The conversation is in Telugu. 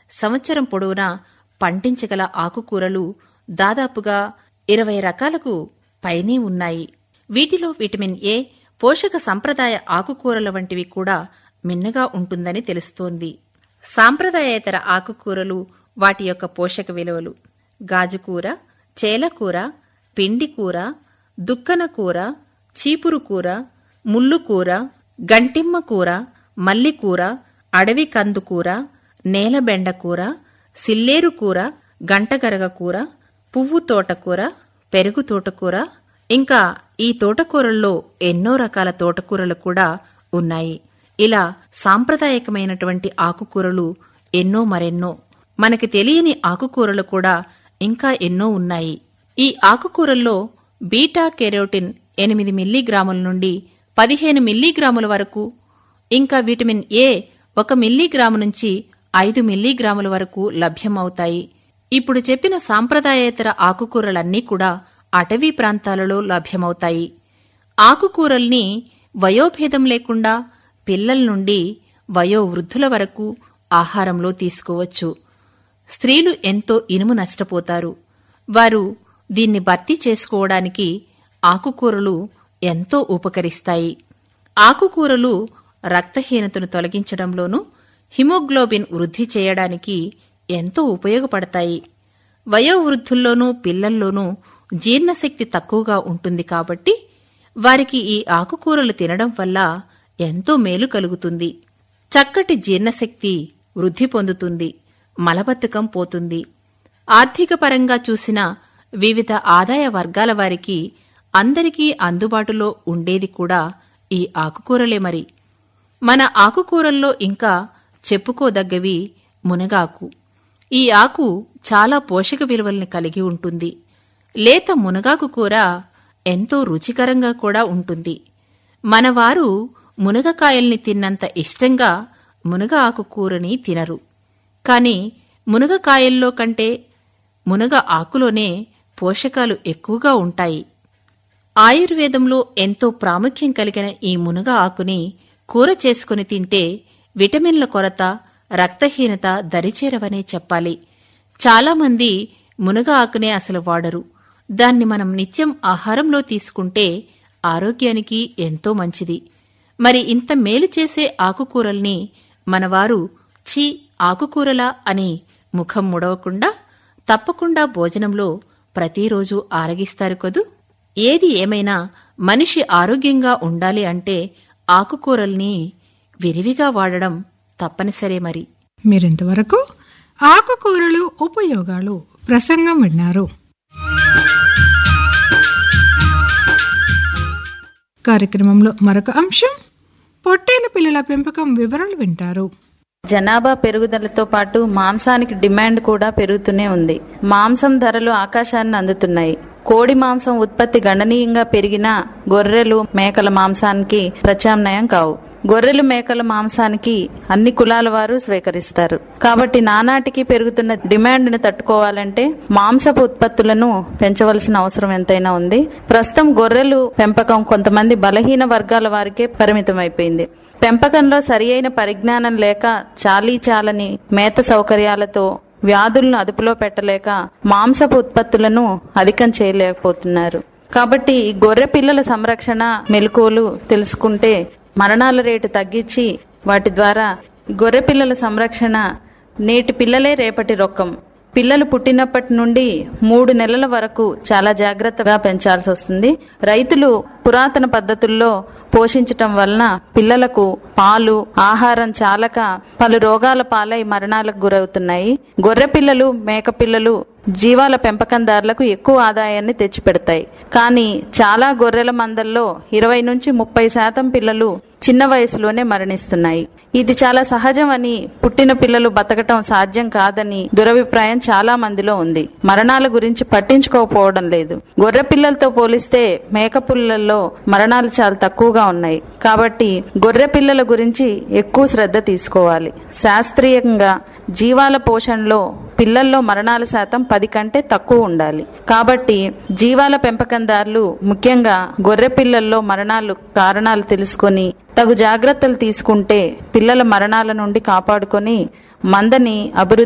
సంవత్సరం పొడవునా పండించగల ఆకుకూరలు దాదాపుగా ఇరవై రకాలకు పైనే ఉన్నాయి వీటిలో విటమిన్ ఏ పోషక సంప్రదాయ ఆకుకూరల వంటివి కూడా మిన్నగా ఉంటుందని తెలుస్తోంది సాంప్రదాయేతర ఆకుకూరలు వాటి యొక్క పోషక విలువలు గాజుకూర చేలకూర పిండికూర దుక్కనకూర చీపురుకూర ముల్లుకూర గంటిమ్మ కూర మల్లికూర అడవి కందుకూర నేలబెండకూర సిల్లేరు కూర గంటగరగ కూర పువ్వు తోటకూర పెరుగు తోటకూర ఇంకా ఈ తోటకూరల్లో ఎన్నో రకాల తోటకూరలు కూడా ఉన్నాయి ఇలా సాంప్రదాయకమైనటువంటి ఆకుకూరలు ఎన్నో మరెన్నో మనకి తెలియని ఆకుకూరలు కూడా ఇంకా ఎన్నో ఉన్నాయి ఈ ఆకుకూరల్లో బీటా కెరోటిన్ ఎనిమిది మిల్లీగ్రాముల నుండి పదిహేను మిల్లీగ్రాముల వరకు ఇంకా విటమిన్ ఏ ఒక మిల్లీగ్రాము నుంచి ఐదు మిల్లీగ్రాముల వరకు లభ్యమవుతాయి ఇప్పుడు చెప్పిన సాంప్రదాయేతర ఆకుకూరలన్నీ కూడా అటవీ ప్రాంతాలలో లభ్యమవుతాయి ఆకుకూరల్ని వయోభేదం లేకుండా పిల్లల నుండి వయోవృద్ధుల వరకు ఆహారంలో తీసుకోవచ్చు స్త్రీలు ఎంతో ఇనుము నష్టపోతారు వారు దీన్ని భర్తీ చేసుకోవడానికి ఆకుకూరలు ఎంతో ఉపకరిస్తాయి ఆకుకూరలు రక్తహీనతను తొలగించడంలోనూ హిమోగ్లోబిన్ వృద్ధి చేయడానికి ఎంతో ఉపయోగపడతాయి వయోవృద్ధుల్లోనూ పిల్లల్లోనూ జీర్ణశక్తి తక్కువగా ఉంటుంది కాబట్టి వారికి ఈ ఆకుకూరలు తినడం వల్ల ఎంతో మేలు కలుగుతుంది చక్కటి జీర్ణశక్తి వృద్ధి పొందుతుంది మలబద్ధకం పోతుంది ఆర్థిక పరంగా చూసిన వివిధ ఆదాయ వర్గాల వారికి అందరికీ అందుబాటులో ఉండేది కూడా ఈ ఆకుకూరలే మరి మన ఆకుకూరల్లో ఇంకా చెప్పుకోదగ్గవి మునగాకు ఈ ఆకు చాలా పోషక విలువల్ని కలిగి ఉంటుంది లేత మునగాకు కూర ఎంతో రుచికరంగా కూడా ఉంటుంది మనవారు మునగకాయల్ని తిన్నంత ఇష్టంగా మునగ ఆకు కూరని తినరు కాని మునగకాయల్లో కంటే మునగ ఆకులోనే పోషకాలు ఎక్కువగా ఉంటాయి ఆయుర్వేదంలో ఎంతో ప్రాముఖ్యం కలిగిన ఈ మునగ ఆకుని కూర చేసుకుని తింటే విటమిన్ల కొరత రక్తహీనత దరిచేరవనే చెప్పాలి చాలామంది మునగ ఆకునే అసలు వాడరు దాన్ని మనం నిత్యం ఆహారంలో తీసుకుంటే ఆరోగ్యానికి ఎంతో మంచిది మరి ఇంత మేలు చేసే ఆకుకూరల్ని మనవారు ఛీ ఆకుకూరలా అని ముఖం ముడవకుండా తప్పకుండా భోజనంలో ప్రతిరోజు ఆరగిస్తారు కదూ ఏది ఏమైనా మనిషి ఆరోగ్యంగా ఉండాలి అంటే ఆకుకూరల్ని విరివిగా వాడడం తప్పనిసరే మరి మీరింతవరకు ఆకుకూరలు ఉపయోగాలు ప్రసంగం విన్నారు కార్యక్రమంలో మరొక అంశం పొట్టేలు పిల్లల పెంపకం వివరాలు వింటారు జనాభా పెరుగుదలతో పాటు మాంసానికి డిమాండ్ కూడా పెరుగుతూనే ఉంది మాంసం ధరలు ఆకాశాన్ని అందుతున్నాయి కోడి మాంసం ఉత్పత్తి గణనీయంగా పెరిగినా గొర్రెలు మేకల మాంసానికి ప్రత్యామ్నాయం కావు గొర్రెలు మేకల మాంసానికి అన్ని కులాల వారు స్వీకరిస్తారు కాబట్టి నానాటికి పెరుగుతున్న డిమాండ్ ని తట్టుకోవాలంటే మాంసపు ఉత్పత్తులను పెంచవలసిన అవసరం ఎంతైనా ఉంది ప్రస్తుతం గొర్రెలు పెంపకం కొంతమంది బలహీన వర్గాల వారికే పరిమితమైపోయింది పెంపకంలో సరియైన పరిజ్ఞానం లేక చాలీ చాలని మేత సౌకర్యాలతో వ్యాధులను అదుపులో పెట్టలేక మాంసపు ఉత్పత్తులను అధికం చేయలేకపోతున్నారు కాబట్టి ఈ గొర్రె పిల్లల సంరక్షణ మెలకువలు తెలుసుకుంటే మరణాల రేటు తగ్గించి వాటి ద్వారా గొర్రె పిల్లల సంరక్షణ నేటి పిల్లలే రేపటి రొక్కం పిల్లలు పుట్టినప్పటి నుండి మూడు నెలల వరకు చాలా జాగ్రత్తగా పెంచాల్సి వస్తుంది రైతులు పురాతన పద్ధతుల్లో పోషించటం వలన పిల్లలకు పాలు ఆహారం చాలక పలు రోగాల పాలై మరణాలకు గురవుతున్నాయి గొర్రె పిల్లలు మేక పిల్లలు జీవాల పెంపకందారులకు ఎక్కువ ఆదాయాన్ని తెచ్చిపెడతాయి కానీ చాలా గొర్రెల మందల్లో ఇరవై నుంచి ముప్పై శాతం పిల్లలు చిన్న వయసులోనే మరణిస్తున్నాయి ఇది చాలా సహజం అని పుట్టిన పిల్లలు బతకటం సాధ్యం కాదని దురభిప్రాయం చాలా మందిలో ఉంది మరణాల గురించి పట్టించుకోకపోవడం లేదు గొర్రె పిల్లలతో పోలిస్తే మేక పుల్లల్లో మరణాలు చాలా తక్కువగా ఉన్నాయి కాబట్టి గొర్రె పిల్లల గురించి ఎక్కువ శ్రద్ధ తీసుకోవాలి శాస్త్రీయంగా జీవాల పోషణలో పిల్లల్లో మరణాల శాతం పది కంటే తక్కువ ఉండాలి కాబట్టి జీవాల పెంపకందారులు ముఖ్యంగా గొర్రె పిల్లల్లో మరణాలు కారణాలు తెలుసుకొని తగు జాగ్రత్తలు తీసుకుంటే పిల్లల మరణాల నుండి కాపాడుకొని మందని అభివృద్ధి